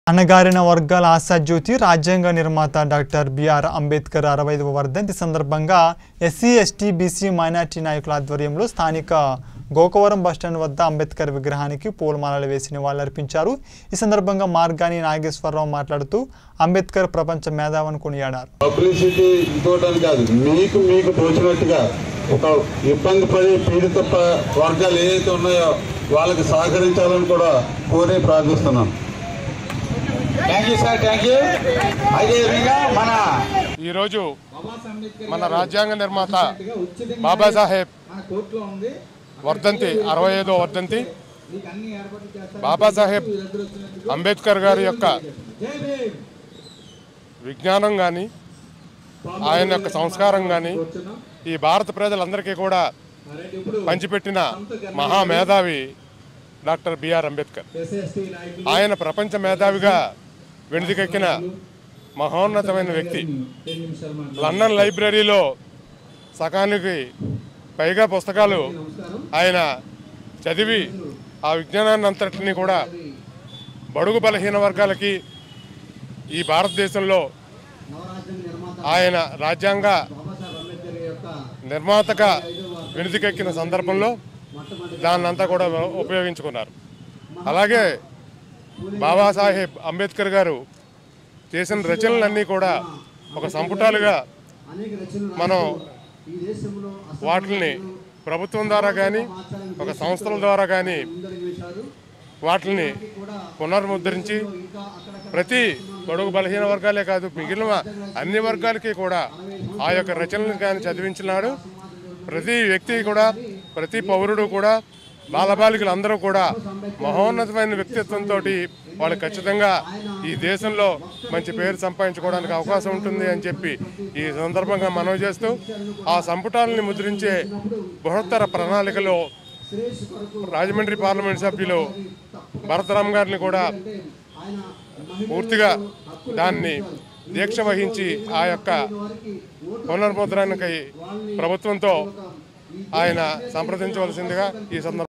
అన్నగారిన వర్గాల ఆశాజ్యోతి రాజ్యాంగ నిర్మాత డాక్టర్ బిఆర్ అంబేద్కర్ అరవైదవ వర్ధంతి సందర్భంగా ఎస్సీ ఎస్టీ బీసీ మైనార్టీ నాయకుల ఆధ్వర్యంలో స్థానిక గోకవరం బస్టాండ్ వద్ద అంబేద్కర్ విగ్రహానికి పూలమాలలు వేసి నివాళులర్పించారు ఈ సందర్భంగా మార్గాని నాగేశ్వరరావు మాట్లాడుతూ అంబేద్కర్ ప్రపంచ మేధావని కొనియాడారు పబ్లిసిటీ ఇంకోటని కాదు మీకు మీకు తోచినట్టుగా ఒక ఇబ్బంది పడే పీడిత ప- వర్గాలు ఏవైతే ఉన్నాయో వాళ్ళకి సహకరించాలని కూడా కోరి ప్రార్థిస్తున్నాం thank you sir thank you అదేవిధంగా మన ఈరోజు మన రాజ్యాంగ నిర్మాత బాబాసాహెబ్ వర్ధంతి అరవై ఐదో వర్ధంతి బాబాసాహెబ్ అంబేద్కర్ గారి యొక్క విజ్ఞానం కానీ ఆయన యొక్క సంస్కారం కానీ ఈ భారత ప్రజలందరికీ కూడా పంచిపెట్టిన మహామేధావి డాక్టర్ బిఆర్ అంబేద్కర్ ఆయన ప్రపంచ మేధావిగా వెనుదికెక్కిన మహోన్నతమైన వ్యక్తి లండన్ లైబ్రరీలో సకానికి పైగా పుస్తకాలు ఆయన చదివి ఆ విజ్ఞానాన్ని అంతటిని కూడా బడుగు బలహీన వర్గాలకి ఈ భారతదేశంలో ఆయన రాజ్యాంగ నిర్మాతగా వెనుదికెక్కిన సందర్భంలో దాన్నంతా కూడా ఉపయోగించుకున్నారు అలాగే బాబాసాహెబ్ అంబేద్కర్ గారు చేసిన రచనలన్నీ కూడా ఒక సంపుటాలుగా మనం వాటిని ప్రభుత్వం ద్వారా కానీ ఒక సంస్థల ద్వారా కానీ వాటిని పునర్ముద్రించి ప్రతి బడుగు బలహీన వర్గాలే కాదు మిగిలిన అన్ని వర్గాలకి కూడా ఆ యొక్క రచనలు కానీ చదివించినాడు ప్రతి వ్యక్తి కూడా ప్రతి పౌరుడు కూడా బాలబాలికలు అందరూ కూడా మహోన్నతమైన వ్యక్తిత్వంతో వాళ్ళు ఖచ్చితంగా ఈ దేశంలో మంచి పేరు సంపాదించుకోవడానికి అవకాశం ఉంటుంది అని చెప్పి ఈ సందర్భంగా మనవి చేస్తూ ఆ సంపుటాలని ముద్రించే బృహత్తర ప్రణాళికలో రాజమండ్రి పార్లమెంట్ సభ్యులు భరతరామ్ గారిని కూడా పూర్తిగా దాన్ని దీక్ష వహించి ఆ యొక్క పునర్ముద్రానికి ప్రభుత్వంతో ఆయన సంప్రదించవలసిందిగా ఈ సందర్భంగా